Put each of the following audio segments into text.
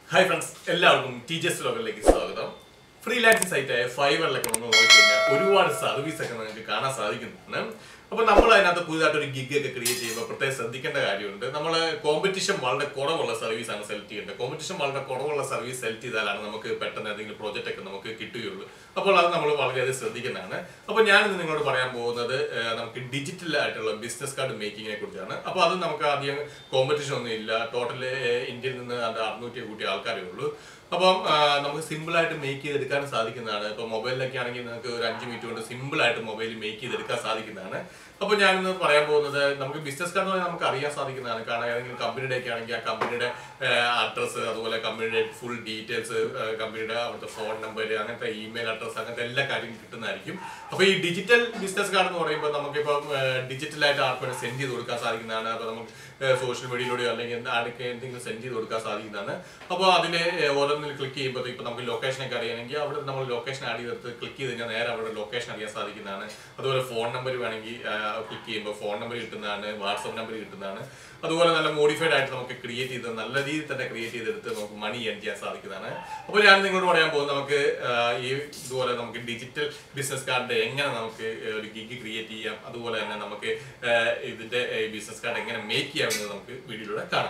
hi friends എല്ലാവർക്കും teachers ലോകറിലേക്ക് സ്വാഗതം ഫ്രീലാൻസിംഗ് സൈറ്റായ ഫൈവറിലൊക്കെ ഒന്ന് നോക്കിക്കഴിഞ്ഞാൽ ഒരുപാട് സർവീസ് ഒക്കെ നിങ്ങൾക്ക് കാണാൻ സാധിക്കുന്നതാണ് അപ്പോൾ നമ്മൾ അതിനകത്ത് പുതുതായിട്ട് ഒരു ഗിഗ് ഒക്കെ ക്രിയേറ്റ് ചെയ്യുമ്പോൾ പ്രത്യേകം ശ്രദ്ധിക്കേണ്ട കാര്യമുണ്ട് നമ്മൾ കോമ്പറ്റീഷൻ വളരെ കുറവുള്ള സർവീസ് ആണ് സെലക്ട് ചെയ്യേണ്ടത് കോമ്പറ്റീഷൻ വളരെ കുറവുള്ള സർവീസ് സെലക്ട് ചെയ്താലാണ് നമുക്ക് പെട്ടെന്ന് ഏതെങ്കിലും പ്രോജക്റ്റ് ഒക്കെ നമുക്ക് കിട്ടുകയുള്ളൂ അപ്പോൾ അത് നമ്മൾ വളരെയധികം ശ്രദ്ധിക്കുന്നതാണ് അപ്പോൾ ഞാനിന്ന് നിങ്ങളോട് പറയാൻ പോകുന്നത് ഏഹ്, നമുക്ക് ഡിജിറ്റൽ ആയിട്ടുള്ള ബിസിനസ് കാർഡ് മേക്കിങ്ങിനെ കുറിച്ചാണ് അപ്പോൾ അത് നമുക്ക് ആദ്യം കോമ്പറ്റീഷൻ ഒന്നും ഇല്ല ടോട്ടൽ ഇന്ത്യയിൽ നിന്ന് അത് അറുന്നൂറ്റി കൂട്ടിയ ആൾക്കാരേ ഉള്ളൂ അപ്പം ആ, നമുക്ക് സിമ്പിൾ ആയിട്ട് മേക്ക് ചെയ്തെടുക്കാൻ സാധിക്കുന്നതാണ് ഇപ്പൊ മൊബൈലിലൊക്കെ ആണെങ്കിൽ നിങ്ങൾക്ക് ഒരു അഞ്ച് മിനിറ്റ് കൊണ്ട് സിമ്പിൾ ആയിട്ട് മൊബൈൽ മേക്ക് ചെയ്തെടുക്കാൻ സാധിക്കുന്നതാണ് അപ്പോൾ ഞാനിന്ന് പറയാൻ പോകുന്നത് നമുക്ക് ബിസിനസ് കാർഡ് എന്ന് നമുക്ക് അറിയാൻ സാധിക്കുന്നതാണ് കാരണം ഏതെങ്കിലും കമ്പനിയുടെ ഒക്കെ ആണെങ്കിൽ ആ കമ്പനിയുടെ അഡ്രസ്സ് അതുപോലെ കമ്പനിയുടെ ഫുൾ ഡീറ്റെയിൽസ് കമ്പനിയുടെ അവിടുത്തെ ഫോൺ നമ്പർ അങ്ങനത്തെ ഇമെയിൽ അഡ്രസ്സ് അങ്ങനത്തെ എല്ലാ കാര്യങ്ങളും കിട്ടുന്നതായിരിക്കും അപ്പോൾ ഈ ഡിജിറ്റൽ ബിസിനസ് കാർഡ് എന്ന് പറയുമ്പോൾ നമുക്കിപ്പം ഡിജിറ്റലായിട്ട് ആർക്കും സെൻഡ് ചെയ്ത് കൊടുക്കാൻ സാധിക്കുന്നതാണ് അപ്പോൾ നമുക്ക് സോഷ്യൽ മീഡിയയിലൂടെയോ അല്ലെങ്കിൽ ആർക്ക് എന്തെങ്കിലും സെൻഡ് ചെയ്ത് കൊടുക്കാൻ സാധിക്കുന്നതാണ് അപ്പോൾ അതിൽ ഓരോന്നിൽ ക്ലിക്ക് ചെയ്യുമ്പോൾ ഇപ്പോൾ നമുക്ക് ലൊക്കേഷനൊക്കെ അറിയണമെങ്കിൽ അവിടെ നമ്മൾ ലൊക്കേഷൻ ആഡ് ചെയ്തെടുത്ത് ക്ലിക്ക് ചെയ്ത് കഴിഞ്ഞാൽ നേരെ അവിടെ ലൊക്കേഷൻ അറിയാൻ സാധിക്കുന്നതാണ് അതുപോലെ ഫോൺ നമ്പർ വേണമെങ്കിൽ ക്ലിക്ക് ചെയ്യുമ്പോൾ ഫോൺ നമ്പർ കിട്ടുന്നതാണ് വാട്സപ്പ് നമ്പർ കിട്ടുന്നതാണ് അതുപോലെ നല്ല മോഡിഫൈഡ് ആയിട്ട് നമുക്ക് ക്രിയേറ്റ് ചെയ്ത് നല്ല രീതിയിൽ തന്നെ ക്രിയേറ്റ് ചെയ്തെടുത്ത് നമുക്ക് മണി ഏൺ ചെയ്യാൻ സാധിക്കുന്നതാണ് അപ്പോൾ ഞാൻ നിങ്ങളോട് പറയാൻ പോകുന്നത് നമുക്ക് ആ, ഈ ഇതുപോലെ നമുക്ക് ഡിജിറ്റൽ ബിസിനസ് കാർഡ് എങ്ങനെ നമുക്ക് ഒരു ഗിഗ് ക്രിയേറ്റ് ചെയ്യാം അതുപോലെ തന്നെ നമുക്ക് ആ, ഇതിന്റെ ബിസിനസ് കാർഡ് എങ്ങനെ മേക്ക് ചെയ്യാമെന്ന് നമുക്ക് വീഡിയോയിലൂടെ കാണാം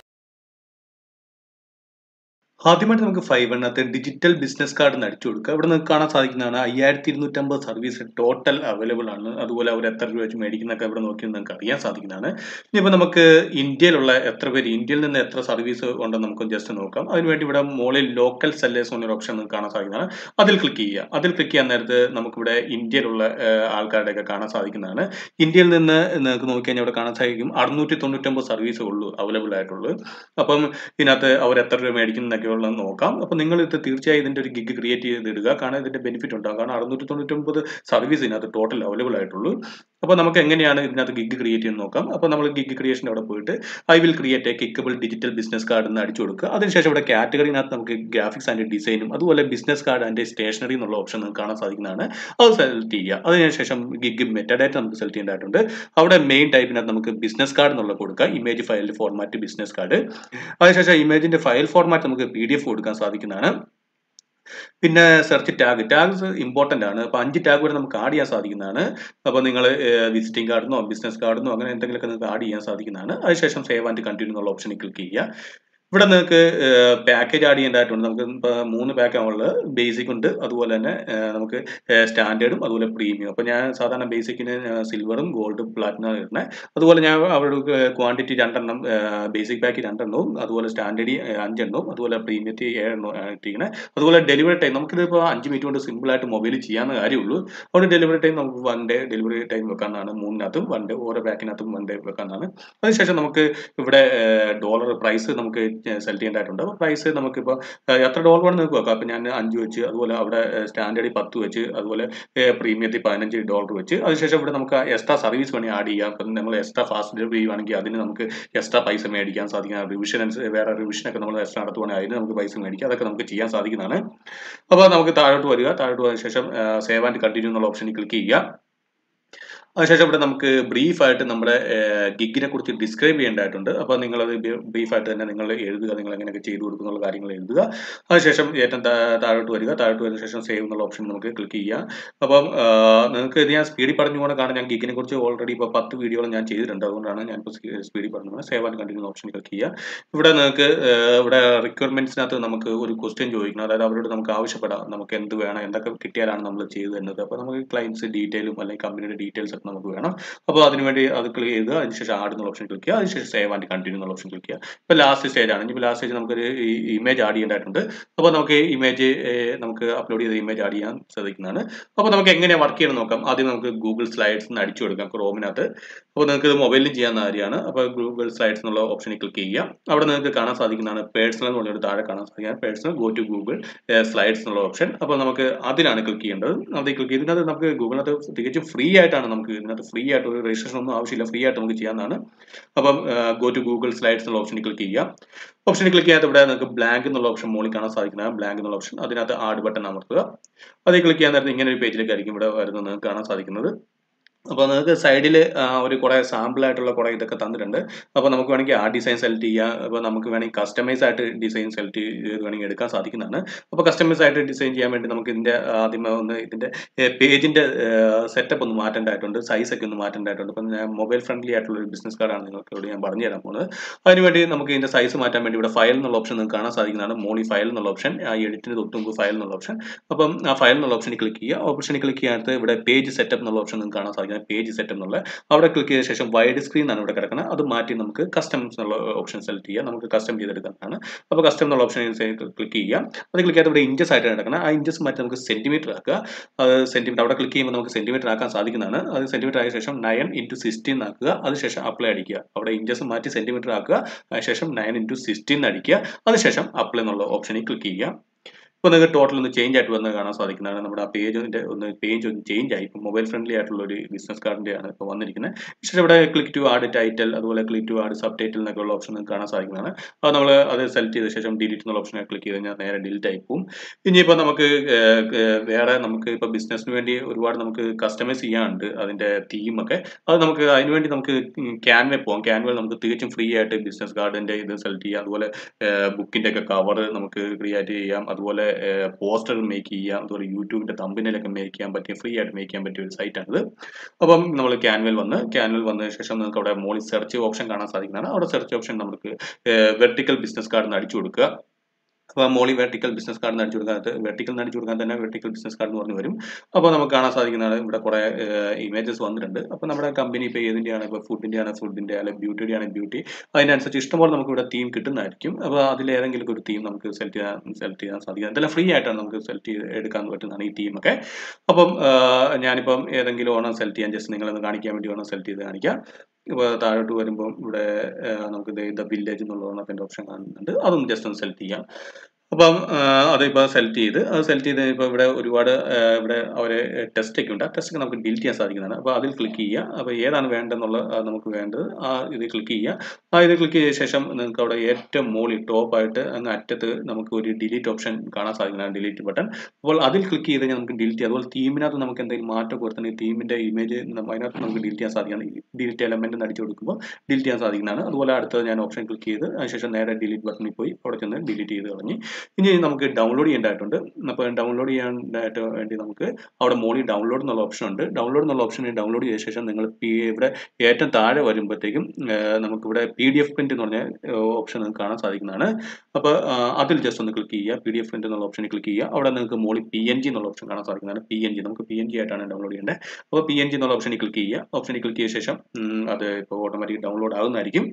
ആദ്യമായിട്ട് നമുക്ക് ഫൈബറിനകത്ത് ഡിജിറ്റൽ ബിസിനസ് കാർഡ് അടിച്ചു കൊടുക്കുക ഇവിടെ നിങ്ങൾക്ക് കാണാൻ സാധിക്കുന്നതാണ് അയ്യായിരത്തി ഇരുന്നൂറ്റമ്പത് സർവീസ് ടോട്ടൽ അവൈലബിൾ ആണ് അതുപോലെ അവർ എത്ര രൂപ വെച്ച് മേടിക്കുന്നൊക്കെ ഇവിടെ നോക്കി നിങ്ങൾക്ക് അറിയാൻ സാധിക്കുന്നതാണ് ഇനിയിപ്പോൾ നമുക്ക് ഇന്ത്യയിലുള്ള എത്ര പേര് ഇന്ത്യയിൽ നിന്ന് എത്ര സർവീസ് ഉണ്ടെന്ന് നമുക്ക് ജസ്റ്റ് നോക്കാം അതിനുവേണ്ടി ഇവിടെ മുകളിൽ ലോക്കൽ സെല്ലേഴ്സ് എന്നൊരു ഓപ്ഷൻ നിങ്ങൾക്ക് കാണാൻ സാധിക്കുന്നതാണ് അതിൽ ക്ലിക്ക് ചെയ്യുക അതിൽ ക്ലിക്ക് ചെയ്യാൻ നേരത്ത് നമുക്കിവിടെ ഇന്ത്യയിലുള്ള ഏഹ്, ആൾക്കാരുടെയൊക്കെ കാണാൻ സാധിക്കുന്നതാണ് ഇന്ത്യയിൽ നിന്ന് നിങ്ങൾക്ക് നോക്കിക്കഴിഞ്ഞാൽ ഇവിടെ കാണാൻ സാധിക്കും അറുന്നൂറ്റി തൊണ്ണൂറ്റൊമ്പത് സർവീസ് ഉള്ളൂ അവൈലബിൾ ആയിട്ടുള്ളൂ അപ്പം ഇതിനകത്ത് അവർ എത്ര രൂപ മേടിക്കുന്നതൊക്കെ ഉള്ളത് നോക്കാം അപ്പം നിങ്ങൾ ഇത് തീർച്ചയായും ഇതിന്റെ ഒരു ഗിഗ് ക്രിയേറ്റ് ചെയ്തിടുക കാരണം ഇതിന്റെ ബെനിഫിറ്റ് ഉണ്ടാകും കാരണം അറുന്നൂറ്റി തൊണ്ണൂറ്റൊമ്പത് സർവീസ് ഇതിനകത്ത് ടോട്ടൽ അവൈലബിൾ ആയിട്ടുള്ളൂ അപ്പോൾ നമുക്ക് എങ്ങനെയാണ് ഇതിനകത്ത് ഗിഗ് ക്രിയേറ്റ് ചെയ്യുന്നത് നോക്കാം അപ്പോൾ നമ്മൾ ഗിഗ് ക്രിയേഷൻ അവിടെ പോയിട്ട് I will create a clickable digital business card എന്ന് അടിച്ചു കൊടുക്കുക അതിനുശേഷം ഇവിടെ കാറ്റഗറിനകത്ത് നമുക്ക് ഗ്രാഫിക്സ് ആൻഡ് ഡിസൈനും അതുപോലെ ബിസിനസ് കാർഡ് ആൻഡ് സ്റ്റേഷനറി എന്നുള്ള ഓപ്ഷൻ നമുക്ക് കാണാൻ സാധിക്കുന്നതാണ് അത് സെലക്ട് ചെയ്യുക അതിനുശേഷം ഗിഗ് മെറ്റഡാറ്റ നമുക്ക് സെലക്ട് ചെയ്യേണ്ടതായിട്ടുണ്ട് അവിടെ മെയിൻ ടൈപ്പിനകത്ത് നമുക്ക് ബിസിനസ് കാർഡ് എന്നുള്ള കൊടുക്കുക image file format business card അതിനുശേഷം ഇമേജിന്റെ ഫയൽ ഫോർമാറ്റ് നമുക്ക് പി ഡി എഫ് കൊടുക്കാൻ സാധിക്കുന്നതാണ് പിന്നെ സെർച്ച് ടാഗ് ടാഗ്സ് ഇമ്പോർട്ടന്റ് ആണ് അപ്പോൾ അഞ്ച് ടാഗ് വരെ നമുക്ക് ആഡ് ചെയ്യാൻ സാധിക്കുന്നതാണ് അപ്പോൾ നിങ്ങൾ വിസിറ്റിംഗ് കാർഡിനോ ബിസിനസ് കാർഡിനോ അങ്ങനെ എന്തെങ്കിലുമൊക്കെ നിങ്ങൾക്ക് ആഡ് ചെയ്യാൻ സാധിക്കുന്നതാണ് അതിനുശേഷം സേവ് ആൻഡ് കണ്ടിന്യൂ എന്നുള്ള ഓപ്ഷനിൽ ക്ലിക്ക് ചെയ്യുക ഇവിടെ നിങ്ങൾക്ക് പാക്കേജ് ആഡ് ചെയ്യേണ്ടതായിട്ടുണ്ട് നമുക്ക് ഇപ്പോൾ മൂന്ന് പാക്ക് ഉള്ളത് ബേസിക് ഉണ്ട് അതുപോലെ തന്നെ ഏഹ്, നമുക്ക് സ്റ്റാൻഡേർഡും അതുപോലെ പ്രീമിയം അപ്പോൾ ഞാൻ സാധാരണ ബേസിക്കിന് സിൽവറും ഗോൾഡും പ്ലാറ്റിനം ഇടുന്നത് അതുപോലെ ഞാൻ അവരുടെ ക്വാണ്ടിറ്റി രണ്ടെണ്ണം ബേസിക് പാക്ക് രണ്ടെണ്ണവും അതുപോലെ സ്റ്റാൻഡേർഡ് അഞ്ചെണ്ണവും അതുപോലെ പ്രീമിയത്തി ഏഴെണ്ണം ഇട്ടിരിക്കുന്നത് അതുപോലെ ഡെലിവറി ടൈം നമുക്കിതിപ്പോൾ അഞ്ച് മിനിറ്റ് കൊണ്ട് സിമ്പിൾ ആയിട്ട് മൊബൈൽ ചെയ്യാവുന്ന കാര്യമുള്ളൂ അവിടെ ഡെലിവറി ടൈം നമുക്ക് വൺ ഡേ ഡെലിവറി ടൈം വെക്കാനാണ് മൂന്നിനകത്തും വൺ ഡേ ഓരോ പാക്കിനകത്തും വൺ ഡേ വെക്കാനാണ് അതിനുശേഷം നമുക്ക് ഇവിടെ ഡോളർ പ്രൈസ് നമുക്ക് സെലക്ട് ചെയ്യേണ്ടതായിട്ടുണ്ട് അപ്പോൾ പ്രൈസ് നമുക്കിപ്പോൾ ഏഹ്, എത്ര ഡോളർ വേണം നിങ്ങൾക്ക് വെക്കാം അപ്പോൾ ഞാൻ അഞ്ച് വെച്ച് അതുപോലെ അവിടെ സ്റ്റാൻഡേർഡിൽ പത്ത് വെച്ച് അതുപോലെ പ്രീമിയത്തിൽ പതിനഞ്ച് ഡോളർ വെച്ച് അതിനുശേഷം ഇവിടെ നമുക്ക് എക്സ്ട്രാ സർവീസ് വേണമെങ്കിൽ ആഡ് ചെയ്യാം അപ്പം നമ്മൾ എക്സ്ട്രാ ഫാസ്റ്റ് ഡെലിവറി ചെയ്യുവാണെങ്കിൽ അതിന് നമുക്ക് എക്സ്ട്രാ പൈസ മേടിക്കാൻ സാധിക്കും റിവിഷൻ വേറെ റിവിഷനൊക്കെ നമ്മൾ എക്സ്ട്രാ നടത്തുവാണെങ്കിൽ അതിന് നമുക്ക് പൈസ മേടിക്കാം അതൊക്കെ നമുക്ക് ചെയ്യാൻ സാധിക്കുന്നതാണ് അപ്പോൾ നമുക്ക് താഴോട്ട് വരിക താഴോട്ട് വന്നതിന് ശേഷം സേവ് ആൻഡ് കണ്ടിന്യൂ എന്നുള്ള ഓപ്ഷനിൽ ക്ലിക്ക് ചെയ്യുക അതിനുശേഷം ഇവിടെ നമുക്ക് ബ്രീഫായിട്ട് നമ്മുടെ ഗിഗിനെ കുറിച്ച് ഡിസ്ക്രൈബ് ചെയ്യേണ്ടതായിട്ടുണ്ട് അപ്പോൾ നിങ്ങളത് ബ്രീഫായിട്ട് തന്നെ നിങ്ങൾ എഴുതുക നിങ്ങൾ എങ്ങനെയൊക്കെ ചെയ്തു കൊടുക്കുന്നുള്ള കാര്യങ്ങൾ എഴുതുക അതിനുശേഷം ഏറ്റവും താ- താഴോട്ട് വരിക താഴോട്ട് വരുന്ന ശേഷം സേവ് എന്നുള്ള ഓപ്ഷൻ നമുക്ക് ക്ലിക്ക് ചെയ്യാം അപ്പം ആ, നിങ്ങൾക്ക് ഇത് ഞാൻ സ്പീഡിൽ പറഞ്ഞുകൊണ്ട് കാണാൻ ഞാൻ ഗിഗിനെ കുറിച്ച് ഓൾറെഡി ഇപ്പോൾ പത്ത് വീഡിയോകൾ ഞാൻ ചെയ്തിട്ടുണ്ട് അതുകൊണ്ടാണ് ഞാൻ ഇപ്പോൾ സ്പീഡിൽ പറഞ്ഞത് save and continue option click ചെയ്യുക ഇവിടെ നിങ്ങൾക്ക് ആ, ഇവിടെ റിക്വയർമെന്റ്സിനകത്ത് നമുക്ക് ഒരു ക്വസ്റ്റ്യൻ ചോദിക്കണം അതായത് അവരോട് നമുക്ക് ആവശ്യപ്പെടാം നമുക്ക് എന്ത് വേണം എന്തൊക്കെ കിട്ടിയാലാണ് നമ്മൾ ചെയ്തു തരുന്നത് അപ്പോൾ നമുക്ക് ക്ലയൻസ് ഡീറ്റെയിലും അല്ലെങ്കിൽ കമ്പനിയുടെ ഡീറ്റെയിൽസ് ഒക്കെ നമുക്ക് വേണം അപ്പോൾ അതിനുവേണ്ടി അത് ക്ലിക്ക് ചെയ്ത് അതിനുശേഷം ആഡ് എന്നുള്ള ഓപ്ഷൻ ക്ലിക്ക് ചെയ്യുക അതിനുശേഷം സേവ് ആൻഡ് കണ്ടിന്യൂ എന്നുള്ള ഓപ്ഷൻ ക്ലിക്ക് ചെയ്യുക ഇപ്പോൾ ലാസ്റ്റ് സ്റ്റേജ് ആണ് ഇപ്പോൾ ലാസ്റ്റ് സ്റ്റേജ് നമുക്കൊരു ഇമേജ് ആഡ് ചെയ്യേണ്ടതായിട്ടുണ്ട് അപ്പോൾ നമുക്ക് ഇമേജ് നമുക്ക് അപ്ലോഡ് ചെയ്ത ഇമേജ് ആഡ് ചെയ്യാൻ സാധിക്കുന്നതാണ് അപ്പോൾ നമുക്ക് എങ്ങനെ വർക്ക് ചെയ്യണം നോക്കാം ആദ്യം നമുക്ക് ഗൂഗിൾ സ്ലൈഡ്സ് എന്ന് അടിച്ചു കൊടുക്കാം ക്രോമിനകത്ത് അപ്പോൾ നിങ്ങൾക്ക് ഇത് മൊബൈലിൽ ചെയ്യാവുന്ന കാര്യമാണ് അപ്പോൾ ഗൂഗിൾ സ്ലൈഡ്സ് എന്നുള്ള ഓപ്ഷനിൽ ക്ലിക്ക് ചെയ്യുക അവിടെ നിങ്ങൾക്ക് കാണാൻ സാധിക്കുന്നതാണ് പേഴ്സണൽ എന്ന് പറഞ്ഞൊരു താഴെ കാണാൻ സാധിക്കുന്നത് personal go to Google slides എന്നുള്ള ഓപ്ഷൻ അപ്പോൾ നമുക്ക് അതിലാണ് ക്ലിക്ക് ചെയ്യേണ്ടത് അതിൽ ക്ലിക്ക് ചെയ്ത് ഇതിനകത്ത് നമുക്ക് ഗൂഗിളിനകത്ത് തികച്ചും ഫ്രീ ആയിട്ടാണ് നമുക്ക് ഇതിനകത്ത് ഫ്രീ ആയിട്ട് ഒരു രജിസ്ട്രേഷൻ ഒന്നും ആവശ്യമില്ല ഫ്രീ ആയിട്ട് നമുക്ക് ചെയ്യാവുന്നതാണ് അപ്പം ഗോ ടു ഗൂഗിൾ സ്ലൈഡ്സ് എന്നുള്ള ഓപ്ഷനിൽ ക്ലിക്ക് ചെയ്യുക ഓപ്ഷനിൽ ക്ലിക്ക് ചെയ്യാത്ത ഇവിടെ നിങ്ങൾക്ക് ബ്ലാങ്ക് എന്നുള്ള ഓപ്ഷൻ മുകളിൽ കാണാൻ സാധിക്കുന്നത് ബ്ലാങ്ക് എന്നുള്ള ഓപ്ഷൻ അതിനകത്ത് ആഡ് ബട്ടൺ അമർത്തുക അതിൽ ക്ലിക്ക് ചെയ്യാൻ നേരത്തെ ഇങ്ങനെ ഒരു പേജിലേക്ക് ആയിരിക്കും ഇവിടെ വരുന്നത് നിങ്ങൾക്ക് കാണാൻ സാധിക്കുന്നത് അപ്പോൾ നിങ്ങൾക്ക് സൈഡിൽ ഒരു കുറേ സാമ്പിൾ ആയിട്ടുള്ള കുറേ ഇതൊക്കെ തന്നിട്ടുണ്ട് അപ്പോൾ നമുക്ക് വേണമെങ്കിൽ ആ ഡിസൈൻ സെലക്ട് ചെയ്യാം അപ്പോൾ നമുക്ക് വേണമെങ്കിൽ കസ്റ്റമൈസ് ആയിട്ട് ഡിസൈൻ സെലക്ട് ചെയ്ത് വേണമെങ്കിൽ എടുക്കാൻ സാധിക്കുന്നതാണ് അപ്പോൾ കസ്റ്റമൈസ് ആയിട്ട് ഡിസൈൻ ചെയ്യാൻ വേണ്ടി നമുക്ക് ഇതിൻ്റെ ആദ്യമേ ഒന്ന് ഇതിൻ്റെ പേജിൻ്റെ സെറ്റപ്പ് ഒന്ന് മാറ്റേണ്ടതായിട്ടുണ്ട് സൈസ് ഒക്കെ ഒന്ന് മാറ്റേണ്ടതായിട്ടുണ്ട് അപ്പം ഞാൻ മൊബൈൽ ഫ്രണ്ട്ലി ആയിട്ടുള്ള ഒരു ബിസിനസ് കാർഡാണ് നിങ്ങൾക്ക് ഇവിടെ ഞാൻ പറഞ്ഞു തരാൻ പോകുന്നത് അതിനുവേണ്ടി നമുക്ക് ഇതിൻ്റെ സൈസ് മാറ്റാൻ വേണ്ടി ഇവിടെ ഫയൽ എന്നുള്ള ഓപ്ഷൻ നിങ്ങൾക്ക് കാണാൻ സാധിക്കുന്നതാണ് മോളി ഫയൽ എന്നുള്ള ഓപ്ഷൻ ആ എഡിറ്റിന് തൊട്ട് മുമ്പ് ഫയൽ എന്നുള്ള ഓപ്ഷൻ അപ്പം ആ ഫയൽ എന്നുള്ള ഓപ്ഷനിൽ ക്ലിക്ക് ചെയ്യുക ഓപ്ഷനിൽ ക്ലിക്ക് ചെയ്യാത്ത ഇവിടെ പേജ് സെറ്റപ്പ് എന്നുള്ള ഓപ്ഷൻ നിങ്ങൾക്ക് കാണാൻ സാധിക്കുന്നത് പേജ് സെറ്റപ്പ് എന്നുള്ള അവിടെ ക്ലിക്ക് ചെയ്ത ശേഷം വൈഡ് സ്ക്രീൻ ആണ് ഇവിടെ കിടക്കുന്നത് അത് മാറ്റി നമുക്ക് കസ്റ്റം എന്നുള്ള ഓപ്ഷൻ സെലക്ട് ചെയ്യാം നമുക്ക് കസ്റ്റം ചെയ്തെടുക്കാനാണ് അപ്പോൾ കസ്റ്റം എന്നുള്ള ഓപ്ഷൻ ക്ലിക്ക് ചെയ്യാം അത് ക്ലിക്ക് ചെയ്താൽ ഇവിടെ ഇഞ്ചസ് ആയിട്ട് കിടക്കണം ആ ഇഞ്ചസ് മാറ്റി നമുക്ക് സെന്റിമീറ്റർ ആക്കുക അത് സെന്റിമീറ്റർ അവിടെ ക്ലിക്ക് ചെയ്യുമ്പോൾ നമുക്ക് സെന്റിമീറ്റർ ആക്കാൻ സാധിക്കുന്നതാണ് അത് സെന്റിമീറ്റർ ആയ ശേഷം നയൻ ഇൻറ്റു സിക്സ്റ്റീൻ ആക്കുക അതിനുശേഷം അപ്ലൈ അടിക്കുക അവിടെ ഇഞ്ചസ് മാറ്റി സെന്റിമീറ്റർ ആക്കുക അതിനുശേഷം നയൻ ഇൻറ്റു സിക്സ്റ്റീൻ അടിക്കുക അതിനുശേഷം അപ്ലൈ എന്നുള്ള ഓപ്ഷനിൽ ക്ലിക്ക് ചെയ്യുക ഇപ്പോൾ നിങ്ങൾക്ക് ടോട്ടൽ ഒന്ന് ചേഞ്ച് ആയിട്ട് വന്ന് കാണാൻ സാധിക്കുന്നതാണ് നമ്മുടെ ആ പേജിൻ്റെ ഒന്ന് പേജ് ഒന്ന് ചേഞ്ച് ആയി ഇപ്പോൾ മൊബൈൽ ഫ്രണ്ട്ലി ആയിട്ടുള്ള ഒരു ബിസിനസ് കാർഡിൻ്റെ ആണ് ഇപ്പോൾ വന്നിരിക്കുന്നത് പക്ഷേ ഇവിടെ ക്ലിക്ക് ടു ആഡ് ടൈറ്റിൽ അതുപോലെ click to add subtitle എന്നൊക്കെ ഉള്ള ഓപ്ഷൻ നിങ്ങൾക്ക് കാണാൻ സാധിക്കുന്നതാണ് അപ്പോൾ നമ്മൾ അത് സെലക്ട് ചെയ്ത ശേഷം ഡിലീറ്റ് എന്നുള്ള ഓപ്ഷനെ ക്ലിക്ക് ചെയ്ത് കഴിഞ്ഞാൽ നേരെ ഡിലീറ്റ് ആയി പോകും ഇനിയിപ്പോൾ നമുക്ക് ഏർ, ഏർ, വേറെ നമുക്ക് ഇപ്പോൾ ബിസിനസ്സിന് വേണ്ടി ഒരുപാട് നമുക്ക് കസ്റ്റമൈസ് ചെയ്യാനുണ്ട് അതിൻ്റെ തീമൊക്കെ അത് നമുക്ക് അതിനുവേണ്ടി നമുക്ക് ക്യാൻവേ പോകാം ക്യാൻവയിൽ നമുക്ക് തികച്ചും ഫ്രീ ആയിട്ട് ബിസിനസ് കാർഡിൻ്റെ ഇത് സെലക്ട് ചെയ്യാം അതുപോലെ ബുക്കിൻ്റെ ഒക്കെ കവർ നമുക്ക് ക്രിയേറ്റ് ചെയ്യാം അതുപോലെ പോസ്റ്റർ മേക്ക് ചെയ്യാം അതുപോലെ യൂട്യൂബിൻ്റെ തമ്പിനിലൊക്കെ മേക്ക് ചെയ്യാൻ പറ്റിയ ഫ്രീ ആയിട്ട് മേക്ക് ചെയ്യാൻ പറ്റിയ ഒരു സൈറ്റാണിത് അപ്പം നമ്മൾ ക്യാൻവൽ വന്ന് ക്യാൻവൽ വന്നതിന് ശേഷം നിങ്ങൾക്ക് അവിടെ മോളിൽ സെർച്ച് ഓപ്ഷൻ കാണാൻ സാധിക്കുന്നതാണ് അവിടെ സെർച്ച് ഓപ്ഷൻ നമുക്ക് വെർട്ടിക്കൽ ബിസിനസ് കാർഡ് എന്ന് അടിച്ചു കൊടുക്കുക അപ്പോൾ മോളി വെർട്ടിക്കൽ ബിസിനസ് കാർഡ് അടിച്ചു കൊടുക്കാൻ വെർട്ടിക്കൽ അടിച്ചു കൊടുക്കാൻ തന്നെ വെർട്ടിക്കൽ ബിസിനസ് കാർഡ് എന്ന് പറഞ്ഞു വരും അപ്പോൾ നമുക്ക് കാണാൻ സാധിക്കുന്നതാണ് ഇവിടെ കുറേ ഇമേജസ് വന്നിട്ടുണ്ട് അപ്പോൾ നമ്മുടെ കമ്പനി ഇപ്പോൾ ഏതിൻ്റെയാണ് ഇപ്പോൾ ഫുഡിൻ്റെ ആണ് ഫുഡിൻ്റെ അല്ലെങ്കിൽ ബ്യൂട്ടിയുടെ ആണ് ബ്യൂട്ടി അതിനനുസരിച്ച് ഇഷ്ടംപോലെ നമുക്ക് ഇവിടെ തീം കിട്ടുന്നതായിരിക്കും അപ്പോൾ അതിൽ ഏതെങ്കിലും ഒരു തീം നമുക്ക് സെലക്ട് ചെയ്യാൻ സെലക്ട് ചെയ്യാൻ സാധിക്കും ഇതെല്ലാം ഫ്രീ ആയിട്ടാണ് നമുക്ക് സെലക്ട് ചെയ്ത് എടുക്കാൻ പറ്റുന്നതാണ് ഈ തീമൊക്കെ അപ്പം ആ, ഞാനിപ്പം ഏതെങ്കിലും ഓണം സെലക്ട് ചെയ്യാൻ ജസ്റ്റ് നിങ്ങളൊന്ന് കാണിക്കാൻ വേണ്ടി ഓണം സെലക്ട് ചെയ്ത് കാണിക്കാം ഇപ്പോൾ താഴോട്ട് വരുമ്പോൾ ഇവിടെ ആ, നമുക്ക് ദ വില്ലേജ് എന്നുള്ള ഓണത്തിൻ്റെ ഓപ്ഷൻ കാണുന്നുണ്ട് അതൊന്ന് ജസ്റ്റ് ഒന്ന് സെലക്ട് ചെയ്യാം അപ്പം ആ, അതിപ്പോൾ സെലക്ട് ചെയ്ത് അത് സെലക്ട് ചെയ്ത് ഇപ്പോൾ ഇവിടെ ഒരുപാട് ആ, ഇവിടെ അവരെ ടെസ്റ്റ് ഒക്കെ ഉണ്ട് ആ ടെസ്റ്റ് ഒക്കെ നമുക്ക് ഡിലീറ്റ് ചെയ്യാൻ സാധിക്കുന്നതാണ് അപ്പോൾ അതിൽ ക്ലിക്ക് ചെയ്യുക അപ്പോൾ ഏതാണ് വേണ്ടതെന്നുള്ള ആ, നമുക്ക് വേണ്ടത് ആ ഇത് ക്ലിക്ക് ചെയ്യുക ആ ഇത് ക്ലിക്ക് ചെയ്ത ശേഷം നിങ്ങൾക്ക് അവിടെ ഏറ്റവും മുകളിൽ ടോപ്പായിട്ട് അങ്ങ് അറ്റത്ത് നമുക്ക് ഒരു ഡിലീറ്റ് ഓപ്ഷൻ കാണാൻ സാധിക്കുന്നതാണ് ഡിലീറ്റ് ബട്ടൺ അപ്പോൾ അതിൽ ക്ലിക്ക് ചെയ്ത് കഴിഞ്ഞാൽ നമുക്ക് ഡിലീറ്റ് ചെയ്യാം അതുപോലെ തീമിനകത്ത് നമുക്ക് എന്തെങ്കിലും മാറ്റം കൊടുത്തിട്ടുണ്ടെങ്കിൽ തീമിൻ്റെ ഇമേജ് അതിനകത്ത് നമുക്ക് ഡിലീറ്റ് ചെയ്യാൻ സാധിക്കുന്നതാണ് ഡിലീറ്റ് എലമെന്റ് അടിച്ചു കൊടുക്കുമ്പോൾ ഡിലീറ്റ് ചെയ്യാൻ സാധിക്കുന്നതാണ് അതുപോലെ അടുത്തത് ഞാൻ ഓപ്ഷൻ ക്ലിക്ക് ചെയ്ത് അതിനുശേഷം നേരെ ഡിലീറ്റ് ബട്ടണിൽ പോയി അവിടെ ചെന്ന് ഡിലീറ്റ് ചെയ്ത് കളഞ്ഞ് ഇനി നമുക്ക് ഡൗൺലോഡ് ചെയ്യേണ്ടതായിട്ടുണ്ട് അപ്പോൾ ഡൗൺലോഡ് ചെയ്യാനായിട്ട് വേണ്ടി നമുക്ക് അവിടെ മോളിൽ ഡൗൺലോഡ് എന്നുള്ള ഓപ്ഷൻ ഉണ്ട് ഡൗൺലോഡ് എന്നുള്ള ഓപ്ഷൻ ഡൗൺലോഡ് ചെയ്ത ശേഷം നിങ്ങൾ പി ഇവിടെ ഏറ്റവും താഴെ വരുമ്പോഴത്തേക്കും ഏഹ്, നമുക്കിവിടെ പി ഡി എഫ് പ്രിന്റ് എന്ന് പറഞ്ഞ ഓപ്ഷൻ നിങ്ങൾക്ക് കാണാൻ സാധിക്കുന്നതാണ് അപ്പോൾ അതിൽ ജസ്റ്റ് ഒന്ന് ക്ലിക്ക് ചെയ്യുക പി ഡി എഫ് പ്രിന്റ് എന്നുള്ള ഓപ്ഷനിൽ ക്ലിക്ക് ചെയ്യുക അവിടെ നിങ്ങൾക്ക് മോളിൽ പി എൻ ജി എന്നുള്ള ഓപ്ഷൻ കാണാൻ സാധിക്കുന്നതാണ് പി എൻ ജി നമുക്ക് പി എൻ ജി ആയിട്ടാണ് ഡൗൺലോഡ് ചെയ്യേണ്ടത് അപ്പോൾ പി എൻ ജി എന്നുള്ള ഓപ്ഷനിൽ ക്ലിക്ക് ചെയ്യുക ഓപ്ഷനിൽ ക്ലിക്ക് ചെയ്ത ശേഷം ഉം, അത് ഇപ്പോൾ ഓട്ടോമാറ്റിക് ഡൗൺലോഡ് ആകുന്നതായിരിക്കും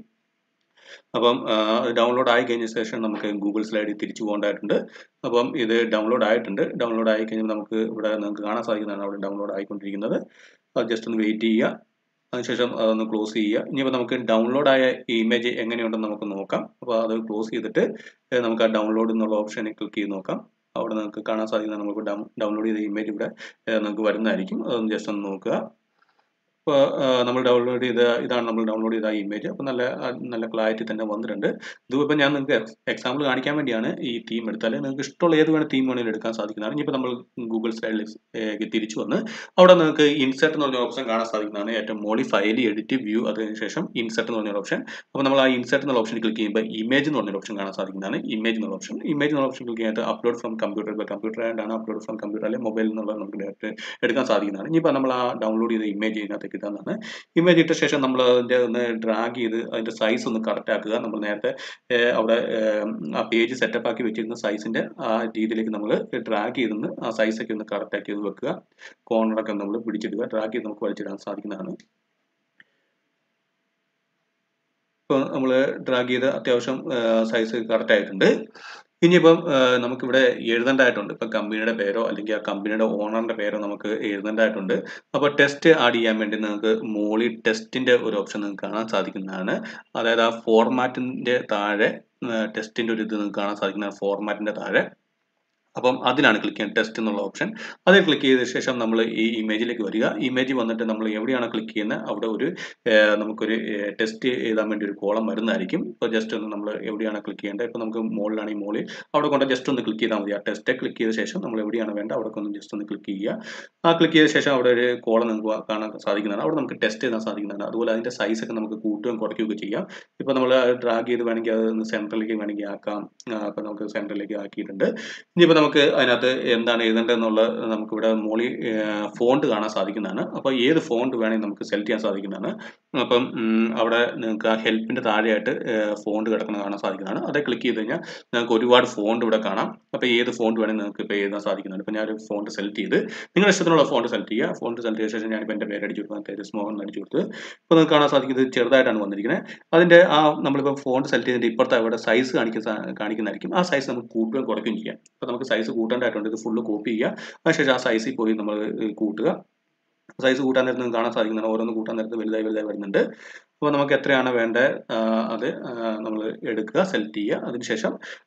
അപ്പം ആ, അത് ഡൗൺലോഡ് ആയി കഴിഞ്ഞ ശേഷം നമുക്ക് ഗൂഗിൾ സ്ലൈഡിൽ തിരിച്ചു പോകേണ്ടതായിട്ടുണ്ട് അപ്പം ഇത് ഡൗൺലോഡ് ആയിട്ടുണ്ട് ഡൗൺലോഡ് ആയി കഴിഞ്ഞാൽ നമുക്ക് ഇവിടെ നിങ്ങൾക്ക് കാണാൻ സാധിക്കുന്നതാണ് അവിടെ ഡൗൺലോഡ് ആയിക്കൊണ്ടിരിക്കുന്നത് അത് ജസ്റ്റ് ഒന്ന് വെയിറ്റ് ചെയ്യുക അതിനുശേഷം അതൊന്ന് ക്ലോസ് ചെയ്യുക ഇനിയിപ്പോൾ നമുക്ക് ഡൗൺലോഡ് ആയ ഇമേജ് എങ്ങനെയുണ്ടെന്ന് നമുക്ക് നോക്കാം അപ്പോൾ അത് ക്ലോസ് ചെയ്തിട്ട് ഏ, നമുക്ക് ആ ഡൗൺലോഡ് എന്നുള്ള ഓപ്ഷനിൽ ക്ലിക്ക് ചെയ്ത് നോക്കാം അവിടെ നമുക്ക് കാണാൻ സാധിക്കുന്ന നമുക്ക് ഡൗൺലോഡ് ചെയ്ത ഇമേജ് ഇവിടെ ഏ, നമുക്ക് വരുന്നതായിരിക്കും അതൊന്ന് ജസ്റ്റ് ഒന്ന് നോക്കുക ഇപ്പോൾ നമ്മൾ ഡൗൺലോഡ് ചെയ്ത ഇതാണ് നമ്മൾ ഡൗൺലോഡ് ചെയ്ത ഇമേജ് അപ്പോൾ നല്ല ആ, നല്ല ക്ലാരിറ്റി തന്നെ വന്നിട്ടുണ്ട് ഇതിപ്പോൾ ഞാൻ നിങ്ങൾക്ക് എക്സാമ്പിൾ കാണിക്കാൻ വേണ്ടിയാണ് ഈ തീം എടുത്താൽ നിങ്ങൾക്ക് ഇഷ്ടമുള്ള ഏത് വേണം തീം വേണമെങ്കിലും എടുക്കാൻ സാധിക്കുന്നതാണ് ഇനിയിപ്പോൾ നമ്മൾ ഗൂഗിൾ സൈഡിലേക്ക് തിരിച്ചു വന്ന് അവിടെ നിങ്ങൾക്ക് ഇൻസെർട്ട് എന്ന് പറഞ്ഞ ഓപ്ഷൻ കാണാൻ സാധിക്കുന്നതാണ് ഏറ്റവും മോളി ഫയൽ എഡിറ്റ് വ്യൂ അതിനുശേഷം ഇൻസെർട്ട് എന്ന് പറഞ്ഞ ഓപ്ഷൻ അപ്പോൾ നമ്മൾ ആ ഇൻസെർട്ട് എന്നുള്ള ഓപ്ഷൻ ക്ലിക്ക് ചെയ്യുമ്പോൾ ഇമേജ് എന്ന് പറഞ്ഞൊരു ഓപ്ഷൻ കാണാൻ സാധിക്കുന്നതാണ് ഇമേജ് എന്നുള്ള ഓപ്ഷൻ ഇമേജ് എന്നുള്ള ഓപ്ഷൻ ക്ലിക്ക് ചെയ്യാനായിട്ട് അപ്ലോഡ് ഫ്രം കമ്പ്യൂട്ടർ ഇപ്പോൾ കമ്പ്യൂട്ടർ ആയിട്ടാണ് അപ്ലോഡ് ഫ്രം കമ്പ്യൂട്ടർ അല്ലെങ്കിൽ മൊബൈൽ എന്നുള്ള നമുക്ക് ഡയറക്റ്റ് എടുക്കാൻ സാധിക്കുന്നതാണ് ഇനിയിപ്പോൾ നമ്മൾ ആ ഡൗൺലോഡ് ചെയ്ത ഇമേജ് ഇതിനകത്ത് കിട്ടാവുന്നതാണ് ഇമേജ് ഇട്ട ശേഷം നമ്മൾ അതിൻ്റെ ഒന്ന് ഡ്രാഗ് ചെയ്ത് അതിൻ്റെ സൈസ് ഒന്ന് കറക്റ്റ് ആക്കുക നമ്മൾ നേരത്തെ ഏഹ്, അവിടെ ഏഹ്, ആ പേജ് സെറ്റപ്പ് ആക്കി വെച്ചിരുന്ന സൈസിൻ്റെ ആ രീതിയിലേക്ക് നമ്മൾ ഡ്രാഗ് ചെയ്തൊന്ന് ആ സൈസൊക്കെ ഒന്ന് കറക്റ്റ് ആക്കി ഒന്ന് വെക്കുക കോർണറൊക്കെ നമ്മൾ പിടിച്ചിടുക ഡ്രാഗ് ചെയ്ത് നമുക്ക് വലിച്ചിടാൻ സാധിക്കുന്നതാണ് ഇപ്പോൾ നമ്മൾ ഡ്രാഗ് ചെയ്ത് അത്യാവശ്യം സൈസ് കറക്റ്റ് ആയിട്ടുണ്ട് ഇനിയിപ്പം ആ, നമുക്കിവിടെ എഴുതേണ്ടതായിട്ടുണ്ട് ഇപ്പം കമ്പനിയുടെ പേരോ അല്ലെങ്കിൽ ആ കമ്പനിയുടെ ഓണറിന്റെ പേരോ നമുക്ക് എഴുതേണ്ടതായിട്ടുണ്ട് അപ്പോൾ ടെസ്റ്റ് ആഡ് ചെയ്യാൻ വേണ്ടി നിങ്ങൾക്ക് മോളി ടെസ്റ്റിന്റെ ഒരു ഓപ്ഷൻ നിങ്ങൾക്ക് കാണാൻ സാധിക്കുന്നതാണ് അതായത് ആ ഫോർമാറ്റിന്റെ താഴെ ടെസ്റ്റിന്റെ ഒരു ഇത് നിങ്ങൾക്ക് കാണാൻ സാധിക്കുന്ന ഫോർമാറ്റിന്റെ താഴെ അപ്പം അതിലാണ് ക്ലിക്ക് ചെയ്യുന്നത് ടെസ്റ്റ് എന്നുള്ള ഓപ്ഷൻ അതിൽ ക്ലിക്ക് ചെയ്ത ശേഷം നമ്മൾ ഈ ഇമേജിലേക്ക് വരിക ഇമേജ് വന്നിട്ട് നമ്മൾ എവിടെയാണ് ക്ലിക്ക് ചെയ്യുന്നത് അവിടെ ഒരു ഏഹ്, നമുക്കൊരു ടെസ്റ്റ് എഴുതാൻ വേണ്ടി ഒരു കോളം വരുന്നതായിരിക്കും ഇപ്പോൾ ജസ്റ്റ് ഒന്ന് നമ്മൾ എവിടെയാണ് ക്ലിക്ക് ചെയ്യേണ്ടത് ഇപ്പോൾ നമുക്ക് മുകളിലാണെങ്കിൽ മുകളിൽ അവിടെ കൊണ്ട് ജസ്റ്റ് ഒന്ന് ക്ലിക്ക് ചെയ്താൽ മതി ആ ടെസ്റ്റ് ക്ലിക്ക് ചെയ്ത ശേഷം നമ്മൾ എവിടെയാണ് വേണ്ടത് അവിടെ ഒന്ന് ജസ്റ്റ് ഒന്ന് ക്ലിക്ക് ചെയ്യുക ആ ക്ലിക്ക് ചെയ്ത ശേഷം അവിടെ ഒരു കോളം നിങ്ങൾക്ക് കാണാൻ സാധിക്കുന്നതാണ് അവിടെ നമുക്ക് ടെസ്റ്റ് എഴുതാൻ സാധിക്കുന്നതാണ് അതുപോലെ അതിൻ്റെ സൈസ് ഒക്കെ നമുക്ക് കൂട്ടുകയും കുറയ്ക്കുകയൊക്കെ ചെയ്യാം ഇപ്പോൾ നമ്മൾ ഡ്രാഗ് ചെയ്ത് വേണമെങ്കിൽ അത് ഒന്ന് സെൻട്രലിലേക്ക് വേണമെങ്കിൽ ആക്കാം അപ്പോൾ നമുക്ക് സെൻട്രലിലേക്ക് ആക്കിയിട്ടുണ്ട് ഇനിയിപ്പോൾ നമുക്ക് അതിനകത്ത് എന്താണ് എഴുതേണ്ടതെന്നുള്ളത് നമുക്കിവിടെ മോളി ഫോണ്ട് കാണാൻ സാധിക്കുന്നതാണ് അപ്പോൾ ഏത് ഫോണ്ട് വേണമെങ്കിൽ നമുക്ക് സെലക്ട് ചെയ്യാൻ സാധിക്കുന്നതാണ് അപ്പം ഉം, അവിടെ നിങ്ങൾക്ക് ആ ഹെൽപ്പിൻ്റെ താഴെയായിട്ട് ഫോണ്ട് കിടക്കുന്നത് കാണാൻ സാധിക്കുന്നതാണ് അതേ ക്ലിക്ക് ചെയ്ത് കഴിഞ്ഞാൽ നിങ്ങൾക്ക് ഒരുപാട് ഫോണ്ട് ഇവിടെ കാണാം അപ്പോൾ ഏത് ഫോണ്ട് വേണമെങ്കിൽ നിങ്ങൾക്ക് ഇപ്പോൾ എഴുതാൻ സാധിക്കുന്നതാണ് ഇപ്പോൾ ഞാനൊരു ഫോണ്ട് സെലക്ട് ചെയ്ത് നിങ്ങളുടെ ഇഷ്ടത്തിനുള്ള ഫോണ്ട് സെലക്ട് ചെയ്യുക ഫോണ്ട് സെലക്ട് ചെയ്ത ശേഷം ഞാനിപ്പോൾ എൻ്റെ പേര് അടിച്ചു കൊടുക്കുക തേജസ് മോഹൻ എന്ന് അടിച്ചു കൊടുത്ത് ഇപ്പോൾ നിങ്ങൾക്ക് കാണാൻ സാധിക്കുന്നത് ചെറുതായിട്ടാണ് വന്നിരിക്കുന്നത് അതിൻ്റെ ആ നമ്മളിപ്പോൾ ഫോണ്ട് സെലക്ട് ചെയ്തിട്ട് ഇപ്പുറത്തെ അവിടെ സൈസ് കാണിക്കുന്ന കാണിക്കുന്നതായിരിക്കും ആ സൈസ് നമുക്ക് കൂട്ടുകയും കുറയ്ക്കുകയും ചെയ്യാം അപ്പോൾ നമുക്ക് സൈസ് കൂട്ടേണ്ടതായിട്ടുണ്ട് ഇത് ഫുള്ള് കോപ്പി ചെയ്യുക അതിനുശേഷം ആ സൈസിൽ പോയി നമ്മൾ കൂട്ടുക സൈസ് കൂട്ടാൻ നേരത്ത് നിങ്ങൾക്ക് കാണാൻ സാധിക്കുന്നതാണ് ഓരോന്ന് കൂട്ടാൻ നേരത്ത് വലുതായി വലുതായി വരുന്നുണ്ട് അപ്പോൾ നമുക്ക് എത്രയാണ് വേണ്ടത് ആ, അത് നമ്മൾ എടുക്കുക സെലക്ട് ചെയ്യുക അതിനുശേഷം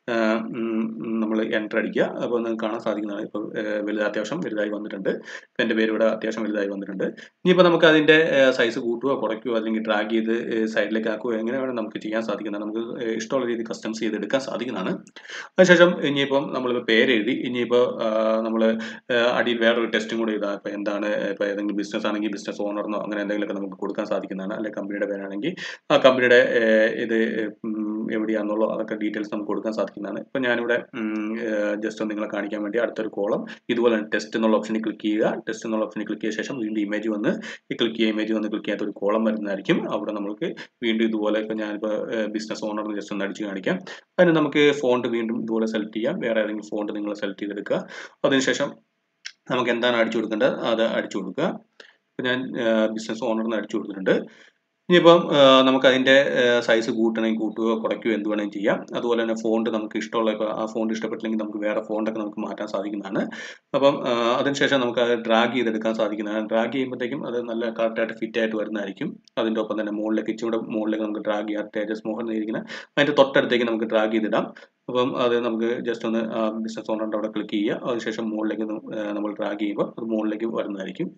നമ്മൾ എൻ്റർ അടിക്കുക അപ്പോൾ നിങ്ങൾക്ക് കാണാൻ സാധിക്കുന്നതാണ് ഇപ്പോൾ വലുത് അത്യാവശ്യം വലുതായി വന്നിട്ടുണ്ട് ഇപ്പം എൻ്റെ പേര് ഇവിടെ അത്യാവശ്യം വലുതായി വന്നിട്ടുണ്ട് ഇനിയിപ്പോൾ നമുക്ക് അതിൻ്റെ സൈസ് കൂട്ടുകയോ കുറയ്ക്കുകയോ അല്ലെങ്കിൽ ഡ്രാഗ് ചെയ്ത് സൈഡിലേക്ക് ആക്കുകയോ എങ്ങനെ വേണം നമുക്ക് ചെയ്യാൻ സാധിക്കുന്നതാണ് നമുക്ക് ഏഹ്, ഇഷ്ടമുള്ള രീതി കസ്റ്റംസ് ചെയ്ത് എടുക്കാൻ സാധിക്കുന്നതാണ് അതിനുശേഷം ഇനിയിപ്പം നമ്മളിപ്പോൾ പേരെഴുതി ഇനിയിപ്പോൾ നമ്മൾ അടിയിൽ വേറൊരു ടെസ്റ്റും കൂടി ചെയ്താൽ ഇപ്പോൾ എന്താണ് ഇപ്പോൾ ഏതെങ്കിലും ബിസിനസ് ആണെങ്കിൽ ബിസിനസ് ഓണറിനോ അങ്ങനെ എന്തെങ്കിലുമൊക്കെ നമുക്ക് കൊടുക്കാൻ സാധിക്കുന്നതാണ് അല്ലെങ്കിൽ കമ്പനിയുടെ പേരാണെങ്കിൽ ആ കമ്പനിയുടെ ഏഹ്, ഇത് ഉം, എവിടെയാണെന്നുള്ളോ അതൊക്കെ ഡീറ്റെയിൽസ് നമുക്ക് കൊടുക്കാൻ സാധിക്കുന്നതാണ് ഇപ്പോൾ ഞാനിവിടെ ജസ്റ്റ് ഒന്ന് നിങ്ങളെ കാണിക്കാൻ വേണ്ടി അടുത്തൊരു കോളം ഇതുപോലെ ടെസ്റ്റ് എന്നുള്ള ഓപ്ഷനിൽ ക്ലിക്ക് ചെയ്യുക ടെസ്റ്റ് എന്നുള്ള ഓപ്ഷനിൽ ക്ലിക്ക് ചെയ്ത ശേഷം വീണ്ടും ഇമേജ് വന്ന് ഈ ക്ലിക്ക് ചെയ്യുക ഇമേജ് വന്ന് ക്ലിക്ക് ചെയ്യാത്ത ഒരു കോളം വരുന്നതായിരിക്കും അവിടെ നമുക്ക് വീണ്ടും ഇതുപോലെ ഇപ്പോൾ ഞാനിപ്പോൾ ബിസിനസ് ഓണർ ജസ്റ്റ് ഒന്ന് അടിച്ച് കാണിക്കാം അതിന് നമുക്ക് ഫോണ്ട് വീണ്ടും ഇതുപോലെ സെലക്ട് ചെയ്യാം വേറെ ഏതെങ്കിലും ഫോണ്ട് നിങ്ങൾ സെലക്ട് ചെയ്തെടുക്കുക അതിനുശേഷം നമുക്ക് എന്താണ് അടിച്ചു കൊടുക്കേണ്ടത് അത് അടിച്ചു കൊടുക്കുക ഇപ്പം ഞാൻ ബിസിനസ് ഓണറിന് അടിച്ചു കൊടുത്തിട്ടുണ്ട് ഇനിയിപ്പം ആ, നമുക്ക് അതിൻ്റെ സൈസ് കൂട്ടണമെങ്കിൽ കൂട്ടുകയോ കുറയ്ക്കുകയോ എന്ത് വേണമെങ്കിലും ചെയ്യാം അതുപോലെ തന്നെ ഫോണ്ട് നമുക്ക് ഇഷ്ടമുള്ള ഇപ്പോൾ ആ ഫോണ്ട് ഇഷ്ടപ്പെട്ടില്ലെങ്കിൽ നമുക്ക് വേറെ ഫോണ്ടൊക്കെ നമുക്ക് മാറ്റാൻ സാധിക്കുന്നതാണ് അപ്പം ആ, അതിനുശേഷം നമുക്ക് അത് ഡ്രാഗ് ചെയ്തെടുക്കാൻ സാധിക്കുന്നതാണ് ഡ്രാഗ് ചെയ്യുമ്പോഴത്തേക്കും അത് നല്ല കറക്റ്റായിട്ട് ഫിറ്റ് ആയിട്ട് വരുന്നതായിരിക്കും അതിൻ്റെ ഒപ്പം തന്നെ മുകളിലേക്ക് ഇച്ചിരി മുകളിലേക്ക് നമുക്ക് ഡ്രാഗ് ചെയ്യാം തേജസ് മോഹൻ എന്നിരിക്കുന്ന അതിൻ്റെ തൊട്ടടുത്തേക്ക് നമുക്ക് ഡ്രാഗ് ചെയ്തിടാം അപ്പം അത് നമുക്ക് ജസ്റ്റ് ഒന്ന് ബിസിനസ് ഓണറിൻ്റെ അവിടെ ക്ലിക്ക് ചെയ്യുക അതിനുശേഷം മുകളിലേക്ക് ന- ആ, നമ്മൾ ഡ്രാഗ് ചെയ്യുമ്പോൾ അത് മുകളിലേക്ക് വരുന്നതായിരിക്കും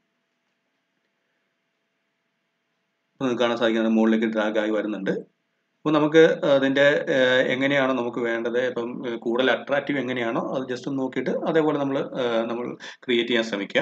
അപ്പോൾ നിങ്ങൾക്ക് കാണാൻ സാധിക്കുന്നത് മുകളിലേക്ക് ഡ്രാഗ് ആയി വരുന്നുണ്ട് അപ്പോൾ നമുക്ക് അതിൻ്റെ ഏഹ്, എങ്ങനെയാണോ നമുക്ക് വേണ്ടത് ഇപ്പം ഏഹ്, കൂടുതൽ അട്രാക്റ്റീവ് എങ്ങനെയാണോ അത് ജസ്റ്റ് ഒന്ന് നോക്കിയിട്ട് അതേപോലെ നമ്മൾ നമ്മൾ ക്രിയേറ്റ് ചെയ്യാൻ ശ്രമിക്കുക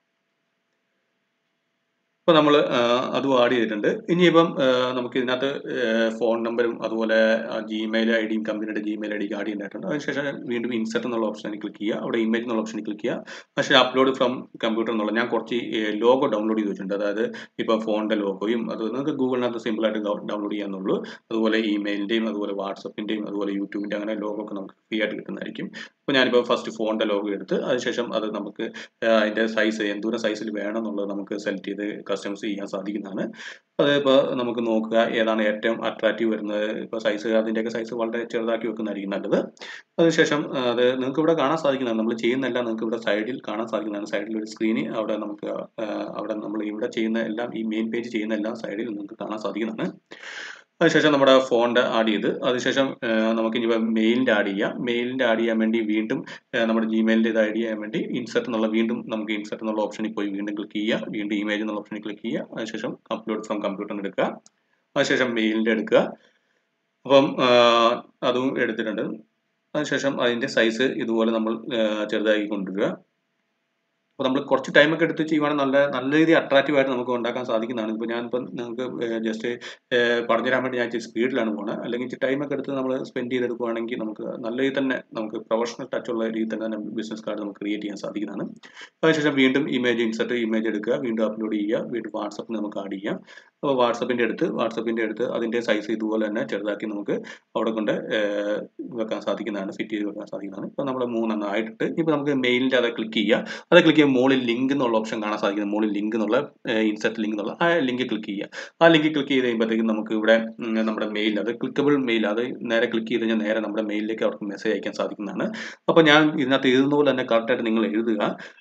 ഇപ്പോൾ നമ്മൾ അതും ആഡ് ചെയ്തിട്ടുണ്ട് ഇനിയിപ്പം ആ, നമുക്ക് ഇതിനകത്ത് ഫോൺ നമ്പറും അതുപോലെ ജിമെയിൽ ഐ ഡിയും കമ്പനിയുടെ ജിമെയിൽ ഐ ഡിക്ക് ആഡ് ചെയ്യേണ്ടതായിട്ടുണ്ട് അതിനുശേഷം വീണ്ടും ഇൻസെർട്ട് എന്നുള്ള ഓപ്ഷനിൽ ക്ലിക്ക് ചെയ്യുക അവിടെ ഇമേജ് എന്നുള്ള ഓപ്ഷനിൽ ക്ലിക്ക് ചെയ്യുക പക്ഷേ അപ്ലോഡ് ഫ്രം കമ്പ്യൂട്ടർ എന്നുള്ള ഞാൻ കുറച്ച് ലോഗോ ഡൗൺലോഡ് ചെയ്ത് വെച്ചിട്ടുണ്ട് അതായത് ഇപ്പോൾ ഫോണിൻ്റെ ലോഗോയും അത് നിങ്ങൾക്ക് ഗൂഗിളിനകത്ത് സിമ്പിളായിട്ട് ഡൗൺലോഡ് ചെയ്യാന്നുള്ളൂ അതുപോലെ ഇമെയിലിൻ്റെയും അതുപോലെ വാട്സപ്പിൻ്റെയും അതുപോലെ യൂട്യൂബിൻ്റെ അങ്ങനെ ലോഗോ ഒക്കെ നമുക്ക് ഫ്രീ ആയിട്ട് കിട്ടുന്നതായിരിക്കും അപ്പോൾ ഞാനിപ്പോൾ ഫസ്റ്റ് ഫോണിൻ്റെ ലോഗോ എടുത്ത് അതിനുശേഷം അത് നമുക്ക് ആ, അതിൻ്റെ സൈസ് എന്തോരം സൈസിൽ വേണം എന്നുള്ളത് നമുക്ക് സെലക്ട് ചെയ്ത് കസ്റ്റമൈസ് ചെയ്യാൻ സാധിക്കുന്നതാണ് അത് ഇപ്പോൾ നമുക്ക് നോക്കുക ഏതാണ് ഏറ്റവും അട്രാക്റ്റീവ് വരുന്നത് ഇപ്പോൾ സൈസ് അതിൻ്റെയൊക്കെ സൈസ് വളരെ ചെറുതാക്കി വെക്കുന്നതായിരിക്കും നല്ലത് അതിനുശേഷം ആ, അത് നിങ്ങൾക്ക് ഇവിടെ കാണാൻ സാധിക്കുന്നതാണ് നമ്മൾ ചെയ്യുന്നതെല്ലാം നിങ്ങൾക്ക് ഇവിടെ സൈഡിൽ കാണാൻ സാധിക്കുന്നതാണ് സൈഡിൽ ഒരു സ്ക്രീന് അവിടെ നമുക്ക് ആ, അവിടെ നമ്മൾ ഇവിടെ ചെയ്യുന്ന എല്ലാം ഈ മെയിൻ പേജ് ചെയ്യുന്ന എല്ലാം സൈഡിൽ നിങ്ങൾക്ക് കാണാൻ സാധിക്കുന്നതാണ് അതിനുശേഷം നമ്മുടെ ഫോണ്ട് ആഡ് ചെയ്ത് അതിനുശേഷം ആ, നമുക്ക് ഇനി മെയിലിൻ്റെ ആഡ് ചെയ്യാം മെയിലിൻ്റെ ആഡ് ചെയ്യാൻ വേണ്ടി വീണ്ടും ആ, നമ്മുടെ ജിമെയിലിൻ്റെ ഇത് ആഡ് ചെയ്യാൻ വേണ്ടി ഇൻസെർട്ട് എന്നുള്ള വീണ്ടും നമുക്ക് ഇൻസെർട്ട് എന്നുള്ള ഓപ്ഷനിൽ പോയി വീണ്ടും ക്ലിക്ക് ചെയ്യുക വീണ്ടും ഇമേജ് എന്നുള്ള ഓപ്ഷനിൽ ക്ലിക്ക് ചെയ്യുക അതിനുശേഷം അപ്ലോഡ് ഫ്രം കമ്പ്യൂട്ടറിന് എടുക്കുക അതിനുശേഷം മെയിലിൻ്റെ എടുക്കുക അപ്പം ആ, അതും എടുത്തിട്ടുണ്ട് അതിനുശേഷം അതിൻ്റെ സൈസ് ഇതുപോലെ നമ്മൾ ആ, ചെറുതാക്കി കൊണ്ടുവരിക അപ്പോൾ നമ്മൾ കുറച്ച് ടൈമൊക്കെ എടുത്ത് ചെയ്യുവാണെങ്കിൽ നല്ല നല്ല രീതിയിൽ അട്രാക്റ്റീവ് ആയിട്ട് നമുക്ക് ഉണ്ടാക്കാൻ സാധിക്കുന്നതാണ് ഇപ്പോൾ ഞാനിപ്പം നിങ്ങൾക്ക് ജസ്റ്റ് പറഞ്ഞുതരാൻ വേണ്ടി ഞാൻ ഇച്ചിരി സ്പീഡിലാണ് പോകുന്നത് അല്ലെങ്കിൽ ഇച്ചിരി ടൈമൊക്കെ എടുത്ത് നമ്മൾ സ്പെൻഡ് ചെയ്തെടുക്കുകയാണെങ്കിൽ നമുക്ക് നല്ല രീതിയിൽ തന്നെ നമുക്ക് പ്രൊഫഷണൽ ടച്ചുള്ള രീതിയിൽ തന്നെ തന്നെ ബിസിനസ് കാർഡ് നമുക്ക് ക്രിയേറ്റ് ചെയ്യാൻ സാധിക്കുന്നതാണ് അതിനുശേഷം വീണ്ടും ഇമേജ് ഇൻസെർട്ട് ഇമേജ് എടുക്കുക വീണ്ടും അപ്ലോഡ് ചെയ്യുക വീണ്ടും വാട്സപ്പിൽ നമുക്ക് ആഡ് ചെയ്യാം അപ്പോൾ വാട്സപ്പിൻ്റെ അടുത്ത് വാട്സപ്പിൻ്റെ അടുത്ത് അതിൻ്റെ സൈസ് ഇതുപോലെ തന്നെ ചെറുതാക്കി നമുക്ക് അവിടെ കൊണ്ട് ഏഹ്, വെക്കാൻ സാധിക്കുന്നതാണ് ഫിറ്റ് ചെയ്ത് വെക്കാൻ സാധിക്കുന്നതാണ് ഇപ്പോൾ നമ്മൾ മൂന്നെണ്ണം ആയിട്ടിട്ട് ഇപ്പോൾ നമുക്ക് മെയിലിൻ്റെ അത് ക്ലിക്ക് ചെയ്യുക അത് ക്ലിക്ക് ചെയ്യുമ്പോൾ മുകളിൽ ലിങ്ക് എന്നുള്ള ഓപ്ഷൻ കാണാൻ സാധിക്കുന്നത് മുകളിൽ ലിങ്ക് എന്നുള്ള ഇൻസെർട്ട് ലിങ്ക് എന്നുള്ള ആ ലിങ്ക് ക്ലിക്ക് ചെയ്യുക ആ ലിങ്ക് ക്ലിക്ക് ചെയ്ത് കഴിയുമ്പോഴത്തേക്കും നമുക്ക് ഇവിടെ ഉം, നമ്മുടെ മെയിൽ അത് ക്ലിക്കബിൾ മെയിൽ അത് നേരെ ക്ലിക്ക് ചെയ്ത് കഴിഞ്ഞാൽ നേരെ നമ്മുടെ മെയിലിലേക്ക് അവർക്ക് മെസ്സേജ് അയക്കാൻ സാധിക്കുന്നതാണ് അപ്പോൾ ഞാൻ ഇതിനകത്ത് എഴുതുന്ന പോലെ തന്നെ കറക്റ്റായിട്ട് നിങ്ങൾ എഴുതുക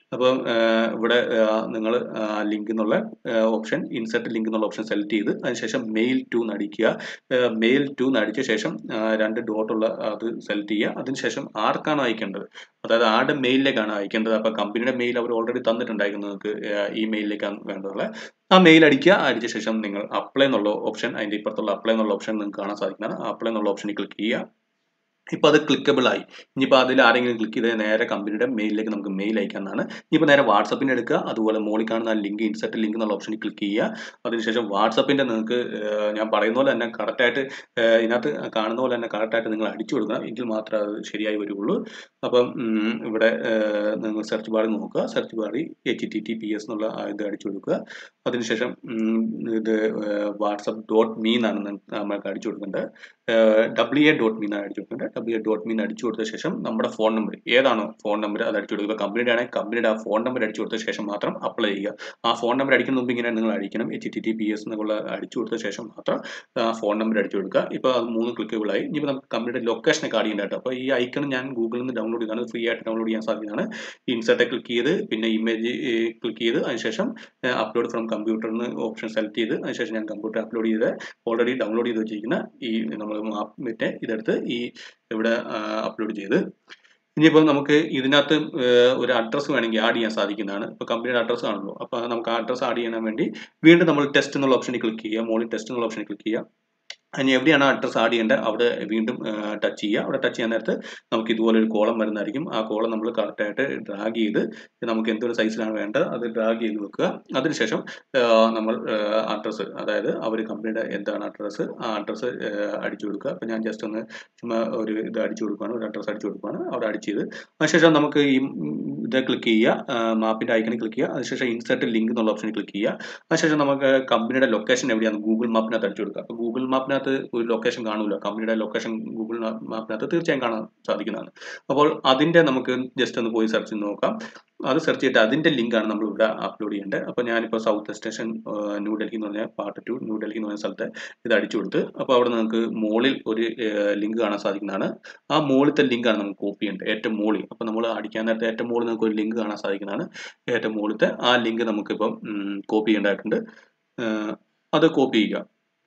അപ്പം ഇവിടെ നിങ്ങൾ ലിങ്ക് എന്നുള്ള ഓപ്ഷൻ ഇൻസെർട്ട് ലിങ്ക് എന്നുള്ള ഓപ്ഷൻ സെലക്ട് ചെയ്ത് അതിനുശേഷം മെയിൽ ടു നടിക്കുക മെയിൽ ടു നടിച്ച ശേഷം ആ, രണ്ട് ഡോട്ടുള്ള അത് സെലക്ട് ചെയ്യുക അതിനുശേഷം ആർക്കാണ് അയക്കേണ്ടത് അതായത് ആരുടെ മെയിലിലേക്കാണ് അയക്കേണ്ടത് അപ്പോൾ കമ്പനിയുടെ മെയിൽ അവർ ഓൾറെഡി തന്നിട്ടുണ്ടായിരുന്നു നിങ്ങൾക്ക് ഈ മെയിലിലേക്കാണ് വേണ്ടതുള്ളത് ആ മെയിൽ അടിക്കുക അടിച്ച ശേഷം നിങ്ങൾ അപ്ലൈ എന്നുള്ള ഓപ്ഷൻ അതിൻ്റെ ഇപ്പുറത്തുള്ള അപ്ലൈ എന്നുള്ള ഓപ്ഷൻ നിങ്ങൾക്ക് കാണാൻ സാധിക്കുന്നതാണ് അപ്ലൈ എന്നുള്ള ഓപ്ഷനിൽ ക്ലിക്ക് ചെയ്യുക ഇപ്പോൾ അത് ക്ലിക്കബിൾ ആയി ഇനിയിപ്പോൾ അതിൽ ആരെങ്കിലും ക്ലിക്ക് ചെയ്ത് നേരെ കമ്പനിയുടെ മെയിലിലേക്ക് നമുക്ക് മെയിൽ അയക്കാവുന്നതാണ് ഇനിയിപ്പോൾ നേരെ വാട്സപ്പിൻ്റെ എടുക്കുക അതുപോലെ മുകളിൽ കാണുന്ന ലിങ്ക് ഇൻസെർട്ട് ലിങ്ക് എന്നുള്ള ഓപ്ഷനിൽ ക്ലിക്ക് ചെയ്യുക അതിനുശേഷം വാട്സപ്പിൻ്റെ നിങ്ങൾക്ക് ഏഹ്, ഞാൻ പറയുന്ന പോലെ തന്നെ കറക്റ്റായിട്ട് ഇതിനകത്ത് കാണുന്ന പോലെ തന്നെ കറക്റ്റായിട്ട് നിങ്ങൾ അടിച്ചു കൊടുക്കണം എങ്കിൽ മാത്രമേ അത് ശരിയായി വരുള്ളൂ അപ്പം ഉം, ഇവിടെ ഏഹ്, നിങ്ങൾ സെർച്ച് ബാറിൽ നോക്കുക സെർച്ച് ബാറിൽ H T T P S എന്നുള്ള ആ ഇത് അടിച്ചു കൊടുക്കുക അതിനുശേഷം ഉം, ഇത് വാട്സപ്പ് ഡോട്ട് മീ എന്നാണ് നമ്മൾക്ക് അടിച്ചു കൊടുക്കേണ്ടത് ഡബ്ല്യു എ ഡോട്ട് മീ എന്നാണ് അടിച്ചു കൊടുക്കേണ്ടത് ഡബ്ല്യു എ ഡോട്ട് മീ അടിച്ചു കൊടുത്ത ശേഷം നമ്മുടെ ഫോൺ നമ്പർ ഏതാണോ ഫോൺ നമ്പർ അത് അടിച്ചു കൊടുക്കുക കമ്പനിയുടെ ആണെങ്കിൽ കമ്പനിയുടെ ആ ഫോൺ നമ്പർ അടിച്ചു കൊടുത്ത ശേഷം മാത്രം അപ്ലൈ ചെയ്യുക ആ ഫോൺ നമ്പർ അടിക്കുന്ന മുമ്പ് ഇങ്ങനെ നിങ്ങൾ അടിക്കണം H T T P S എന്നുള്ള അടിച്ചു കൊടുത്ത ശേഷം മാത്രം ആ ഫോൺ നമ്പർ അടിച്ചു കൊടുക്കുക ഇപ്പോൾ അത് മൂന്ന് ക്ലിക്കുകളായി ഇനിയിപ്പോൾ നമുക്ക് കമ്പനിയുടെ ലൊക്കേഷനൊക്കെ ആഡ് ചെയ്യേണ്ടത് അപ്പോൾ ഈ ഐക്കൺ ഞാൻ ഗൂഗിളിൽ നിന്ന് ഡൗൺലോഡ് ചെയ്താണ് ഫ്രീ ആയിട്ട് ഡൗൺലോഡ് ചെയ്യാൻ സാധിക്കുന്നതാണ് ഇൻസെർട്ടെ ക്ലിക്ക് ചെയ്ത് പിന്നെ ഇമേജ് ക്ലിക്ക് ചെയ്ത് അതിനുശേഷം അപ്ലോഡ് ഫ്രം കമ്പ്യൂട്ടറിന് ഓപ്ഷൻ സെലക്ട് ചെയ്ത് അതിനുശേഷം ഞാൻ കമ്പ്യൂട്ടർ അപ്ലോഡ് ചെയ്ത് ഓൾറെഡി ഡൗൺലോഡ് ചെയ്ത് വെച്ചിരിക്കുന്ന ഈ നമ്മൾ മാപ്പിൻ്റെ ഇതെടുത്ത് ഈ ഇവിടെ അപ്ലോഡ് ചെയ്ത് ഇനിയിപ്പോൾ നമുക്ക് ഇതിനകത്ത് ഏഹ്, ഒരു അഡ്രസ്സ് വേണമെങ്കിൽ ആഡ് ചെയ്യാൻ സാധിക്കുന്നതാണ് ഇപ്പോൾ കമ്പനിയുടെ അഡ്രസ്സ് ആണല്ലോ അപ്പോൾ നമുക്ക് ആ അഡ്രസ്സ് ആഡ് ചെയ്യാൻ വേണ്ടി വീണ്ടും നമ്മൾ ടെസ്റ്റ് എന്നുള്ള ഓപ്ഷനിൽ ക്ലിക്ക് ചെയ്യുക മുകളിൽ ടെസ്റ്റ് എന്നുള്ള ഓപ്ഷനിൽ ക്ലിക്ക് ചെയ്യുക അതിന് എവിടെയാണ് അഡ്രസ്സ് ആഡ് ചെയ്യേണ്ടത് അവിടെ വീണ്ടും ടച്ച് ചെയ്യുക അവിടെ ടച്ച് ചെയ്യാൻ നേരത്ത് നമുക്ക് ഇതുപോലെ ഒരു കോളം വരുന്നതായിരിക്കും ആ കോളം നമ്മൾ കറക്റ്റായിട്ട് ഡ്രാഗ് ചെയ്ത് നമുക്ക് എന്തൊരു സൈസിലാണ് വേണ്ടത് അത് ഡ്രാഗ് ചെയ്ത് വെക്കുക അതിനുശേഷം ആ, നമ്മൾ അഡ്രസ്സ് അതായത് അവർ കമ്പനിയുടെ എന്താണ് അഡ്രസ്സ് ആ അഡ്രസ്സ് അടിച്ചു കൊടുക്കുക അപ്പോൾ ഞാൻ ജസ്റ്റ് ഒന്ന് ചുമ്മാ ഒരു ഇത് അടിച്ചു കൊടുക്കുകയാണ് ഒരു അഡ്രസ്സ് അടിച്ചു കൊടുക്കുകയാണ് അവിടെ അടിച്ച് ചെയ്ത് അതിനുശേഷം നമുക്ക് ഈ ഉം, ഇത് ക്ലിക്ക് ചെയ്യുക മാപ്പിൻ്റെ ഐക്കണിൽ ക്ലിക്ക് ചെയ്യുക അതിനുശേഷം ഇൻസെർട്ട് ലിങ്ക് എന്നുള്ള ഓപ്ഷനിൽ ക്ലിക്ക് ചെയ്യുക അതിനുശേഷം നമുക്ക് കമ്പനിയുടെ ലൊക്കേഷൻ എവിടെയാണ് ഗൂഗിൾ മാപ്പിനകത്ത് അടിച്ചു കൊടുക്കുക അപ്പോൾ ഗൂഗിൾ മാപ്പിനകത്ത് ഒരു ലൊക്കേഷൻ കാണൂല കമ്പനിയുടെ ലൊക്കേഷൻ ഗൂഗിൾ മാപ്പിനകത്ത് തീർച്ചയായും കാണാൻ സാധിക്കുന്നതാണ് അപ്പോൾ അതിൻ്റെ നമുക്ക് ജസ്റ്റ് ഒന്ന് പോയി സെർച്ച് ചെയ്ത് നോക്കാം അത് സെർച്ച് ചെയ്തിട്ട് അതിൻ്റെ ലിങ്കാണ് നമ്മൾ ഇവിടെ അപ്ലോഡ് ചെയ്യേണ്ടത് അപ്പോൾ ഞാനിപ്പോൾ സൗത്ത് സ്റ്റേഷൻ ന്യൂഡൽഹി എന്ന് പറഞ്ഞ പാർട്ട് ടു ന്യൂഡൽഹി എന്ന് പറഞ്ഞ സ്ഥലത്ത് ഇത് അടിച്ചു കൊടുത്ത് അപ്പോൾ അവിടെ നമുക്ക് മുകളിൽ ഒരു ലിങ്ക് കാണാൻ സാധിക്കുന്നതാണ് ആ മുകളിലത്തെ ലിങ്കാണ് നമുക്ക് കോപ്പി ചെയ്യേണ്ടത് ഏറ്റവും മുകളിൽ അപ്പോൾ നമ്മൾ അടിക്കാൻ നേരത്തെ ഏറ്റവും മുകളിൽ നമുക്ക് ഒരു ലിങ്ക് കാണാൻ സാധിക്കുന്നതാണ് ഏറ്റവും മുകളിലത്തെ ആ ലിങ്ക് നമുക്കിപ്പം കോപ്പി ചെയ്യേണ്ടതായിട്ടുണ്ട് ഏഹ് അത് കോപ്പി ചെയ്യുക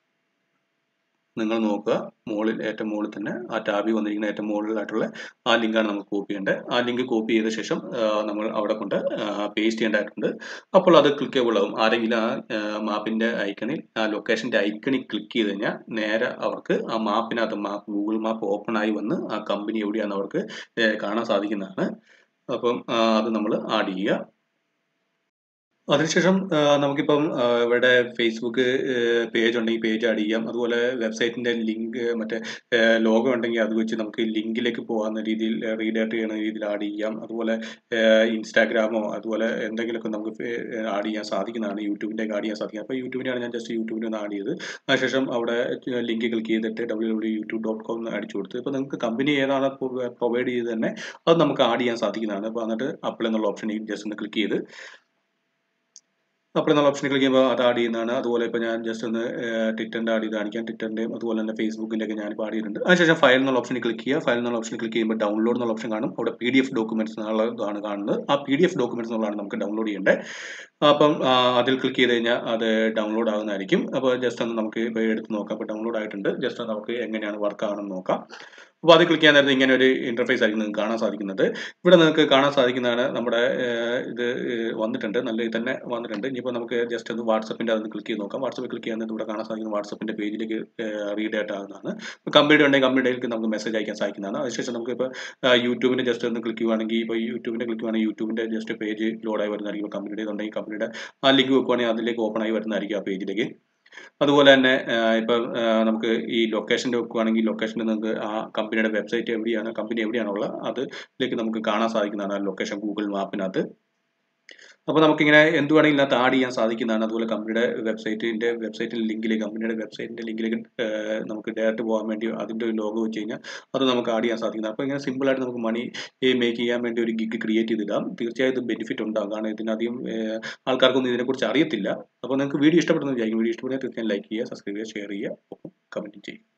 നിങ്ങൾ നോക്കുക മുകളിൽ ഏറ്റവും മുകളിൽ തന്നെ ആ ടാബിൽ വന്നിരിക്കുന്ന ഏറ്റവും മുകളിലായിട്ടുള്ള ആ ലിങ്കാണ് നമുക്ക് കോപ്പി ചെയ്യേണ്ടത് ആ ലിങ്ക് കോപ്പി ചെയ്ത ശേഷം ആ, നമ്മൾ അവിടെ കൊണ്ട് പേസ്റ്റ് ചെയ്യേണ്ടതായിട്ടുണ്ട് അപ്പോൾ അത് ക്ലിക്കബിൾ ആവും ആരെങ്കിലും ആ മാപ്പിൻ്റെ ഐക്കണിൽ ആ ലൊക്കേഷൻ്റെ ഐക്കണിൽ ക്ലിക്ക് ചെയ്ത് കഴിഞ്ഞാൽ നേരെ അവർക്ക് ആ മാപ്പിനകത്ത് മാപ്പ് ഗൂഗിൾ മാപ്പ് ഓപ്പൺ ആയി വന്ന് ആ കമ്പനി എവിടെയാണെന്ന് അവർക്ക് ഏ, കാണാൻ സാധിക്കുന്നതാണ് അപ്പം ആ, അത് നമ്മൾ ആഡ് ചെയ്യുക അതിനുശേഷം ആ, നമുക്കിപ്പം ആ, ഇവിടെ ഫേസ്ബുക്ക് പേജ് ഉണ്ടെങ്കിൽ പേജ് ആഡ് ചെയ്യാം അതുപോലെ വെബ്സൈറ്റിന്റെ ലിങ്ക് മറ്റേ ലോഗോ ഉണ്ടെങ്കിൽ അത് വെച്ച് നമുക്ക് ലിങ്കിലേക്ക് പോകാവുന്ന രീതിയിൽ റീഡയറക്ട് ചെയ്യുന്ന രീതിയിൽ ആഡ് ചെയ്യാം അതുപോലെ ഇൻസ്റ്റാഗ്രാമോ അതുപോലെ എന്തെങ്കിലുമൊക്കെ നമുക്ക് ആഡ് ചെയ്യാൻ സാധിക്കുന്നതാണ് യൂട്യൂബിൻ്റെ ആഡ് ചെയ്യാൻ സാധിക്കും അപ്പോൾ യൂട്യൂബിനാണ് ഞാൻ ജസ്റ്റ് യൂട്യൂബിൽ ഒന്ന് ആഡ് ചെയ്ത് അതിനുശേഷം അവിടെ ലിങ്ക് ക്ലിക്ക് ചെയ്തിട്ട് W W YouTube dot com അടിച്ചു കൊടുത്ത് ഇപ്പോൾ നിങ്ങൾക്ക് കമ്പനി ഏതാണ് പ്രൊവൈഡ് ചെയ്ത് തന്നെ അത് നമുക്ക് ആഡ് ചെയ്യാൻ സാധിക്കുന്നതാണ് അപ്പോൾ എന്നിട്ട് അപ്ലൈ എന്നുള്ള ഓപ്ഷനിൽ ജസ്റ്റ് ഒന്ന് ക്ലിക്ക് ചെയ്ത് അപ്പോൾ എന്നുള്ള ഓപ്ഷനിൽ ക്ലിക്ക് ചെയ്യുമ്പോൾ അത് ആഡ് ചെയ്യുന്നതാണ് അതുപോലെ ഇപ്പോൾ ഞാൻ ജസ്റ്റ് ഒന്ന് ട്വിറ്ററിൻ്റെ ആഡ് ചെയ്ത് കാണിക്കാം ട്വിറ്ററിൻ്റെയും അതുപോലെ തന്നെ ഫേസ്ബുക്കിൻ്റെ ഒക്കെ ഞാൻ ആഡ് ചെയ്തിട്ടുണ്ട് അതിനുശേഷം ഫയൽ എന്നുള്ള ഓപ്ഷനിൽ ക്ലിക്ക് ചെയ്യുക ഫയൽ എന്നുള്ള ഓപ്ഷനിൽ ക്ലിക്ക് ചെയ്യുമ്പോൾ ഡൗൺലോഡ് എന്നുള്ള ഓപ്ഷൻ കാണും അവിടെ പി ഡി എഫ് ഡോക്യുമെന്റ്സ് എന്നുള്ളതാണ് കാണുന്നത് ആ പി ഡി എഫ് ഡോക്യുമെന്റ്സ് എന്നുള്ളതാണ് നമുക്ക് ഡൗൺലോഡ് ചെയ്യേണ്ടത് അപ്പം ആ, അതിൽ ക്ലിക്ക് ചെയ്ത് കഴിഞ്ഞാൽ അത് ഡൗൺലോഡ് ആകുന്നതായിരിക്കും അപ്പോൾ ജസ്റ്റ് ഒന്ന് നമുക്ക് ഇപ്പോൾ എടുത്ത് നോക്കാം അപ്പോൾ ഡൗൺലോഡ് ആയിട്ടുണ്ട് ജസ്റ്റ് നമുക്ക് എങ്ങനെയാണ് വർക്ക് ആണെന്ന് നോക്കാം അപ്പോൾ അത് ക്ലിക്ക് ചെയ്യാൻ നേരത്തെ ഇങ്ങനെ ഒരു ഇന്റർഫേസ് ആയിരിക്കും നിങ്ങൾക്ക് കാണാൻ സാധിക്കുന്നത് ഇവിടെ നിങ്ങൾക്ക് കാണാൻ സാധിക്കുന്നതാണ് നമ്മുടെ ഏഹ്, ഇത് ഏഹ്, വന്നിട്ടുണ്ട് നല്ല ഇത് തന്നെ വന്നിട്ടുണ്ട് ഇനിയിപ്പോൾ നമുക്ക് ജസ്റ്റ് ഒന്ന് വാട്സപ്പിൻ്റെ അതൊന്ന് ക്ലിക്ക് ചെയ്ത് നോക്കാം വാട്സപ്പിൽ ക്ലിക്ക് ചെയ്യാൻ ഇവിടെ കാണാൻ സാധിക്കുന്ന വാട്സപ്പിൻ്റെ പേജിലേക്ക് റീഡ് ആയിട്ട് ആകുന്നതാണ് ഇപ്പോൾ കമ്പനിയുടെ ഉണ്ടെങ്കിൽ കമ്പനിയിലേക്ക് നമുക്ക് മെസ്സേജ് അയക്കാൻ സാധിക്കുന്നതാണ് അതിനുശേഷം നമുക്ക് ഇപ്പോൾ യൂട്യൂബിൻ്റെ ജസ്റ്റ് ഒന്ന് ക്ലിക്ക് ചെയ്യുവാണെങ്കിൽ ഇപ്പോൾ യൂട്യൂബിൻ്റെ ക്ലിക്ക് ചെയ്യുവാണെങ്കിൽ യൂട്യൂബിൻ്റെ ജസ്റ്റ് പേജ് ലോഡായി വരുന്നതായിരിക്കും ഇപ്പോൾ കമ്പനിയുടെ ഉണ്ടെങ്കിൽ കമ്പനിയുടെ ആ ലിങ്ക് വെക്കുവാണെങ്കിൽ അതിലേക്ക് ഓപ്പൺ ആയി വരുന്നതായിരിക്കും ആ പേജിലേക്ക് അതുപോലെ തന്നെ ആഹ് ഇപ്പം ആഹ് നമുക്ക് ഈ ലൊക്കേഷൻ്റെ വെക്കുകയാണെങ്കിൽ ലൊക്കേഷനിൽ നിങ്ങൾക്ക് ആ കമ്പനിയുടെ വെബ്സൈറ്റ് എവിടെയാണ് കമ്പനി എവിടെയാണുള്ളത് അതിലേക്ക് നമുക്ക് കാണാൻ സാധിക്കുന്നതാണ് ആ ലൊക്കേഷൻ ഗൂഗിൾ മാപ്പിനകത്ത് അപ്പോൾ നമുക്കിങ്ങനെ എന്ത് വേണമെങ്കിലും ഇതിനകത്ത് ആഡ് ചെയ്യാൻ സാധിക്കുന്നതാണ് അതുപോലെ കമ്പനിയുടെ വെബ്സൈറ്റിൻ്റെ വെബ്സൈറ്റിൻ്റെ ലിങ്കിലേക്ക് കമ്പനിയുടെ വെബ്സൈറ്റിൻ്റെ ലിങ്കിലേക്ക് ആഹ് നമുക്ക് ഡയറക്റ്റ് പോകാൻ വേണ്ടി അതിൻ്റെ ഒരു ലോഗോ വെച്ച് കഴിഞ്ഞാൽ അത് നമുക്ക് ആഡ് ചെയ്യാൻ സാധിക്കുന്നത് അപ്പോൾ ഇങ്ങനെ സിമ്പിളായിട്ട് നമുക്ക് മണി മേക്ക് ചെയ്യാൻ വേണ്ടി ഒരു ഗിഗ് ക്രിയേറ്റ് ചെയ്തിടാം തീർച്ചയായും ഇത് ബെനിഫിറ്റ് ഉണ്ടാകും കാരണം ഇതിനധികം ആഹ് ആൾക്കാർക്കൊന്നും ഇതിനെക്കുറിച്ച് അറിയത്തില്ല അപ്പോൾ നിങ്ങൾക്ക് വീഡിയോ ഇഷ്ടപ്പെടുന്നു വിചാരിക്കും വീഡിയോ ഇഷ്ടപ്പെടുന്നത് തീർച്ചയായും ലൈക്ക് ചെയ്യുക സബ്സ്ക്രൈബ് ചെയ്യുക ഷെയർ ചെയ്യുക ഒപ്പം കമൻറ്റ് ചെയ്യുക